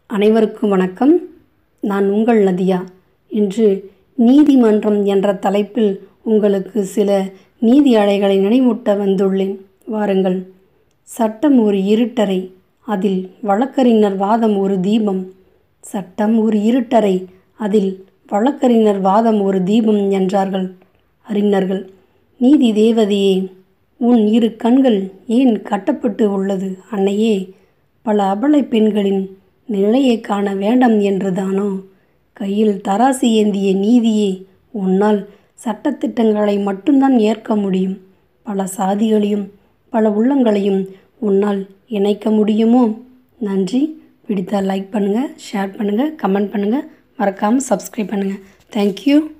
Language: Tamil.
அனைவருக்கும் வணக்கம் நான் உங்கள் நதியா இன்று நீதிமன்றம் என்ற தலைப்பில் உங்களுக்கு சில நீதி அலைகளை நினைவூட்ட வந்துள்ளேன் வாருங்கள் சட்டம் ஒரு இருட்டறை அதில் வழக்கறிஞர் வாதம் ஒரு தீபம் சட்டம் ஒரு இருட்டறை அதில் வழக்கறிஞர் வாதம் ஒரு தீபம் என்றார்கள் அறிஞர்கள் நீதி தேவதையே உன் இரு கண்கள் ஏன் கட்டப்பட்டு உள்ளது அன்னையே பல அபலை பெண்களின் நிலையை காண வேண்டாம் என்றுதானோ கையில் தராசு ஏந்திய நீதியே உன்னால் சட்டத்திட்டங்களை மட்டும்தான் ஏற்க முடியும் பல சாதிகளையும் பல உள்ளங்களையும் உன்னால் இணைக்க முடியுமோ நன்றி பிடித்தால் லைக் பண்ணுங்கள் ஷேர் பண்ணுங்கள் கமெண்ட் பண்ணுங்கள் மறக்காமல் சப்ஸ்கிரைப் பண்ணுங்கள் தேங்க்யூ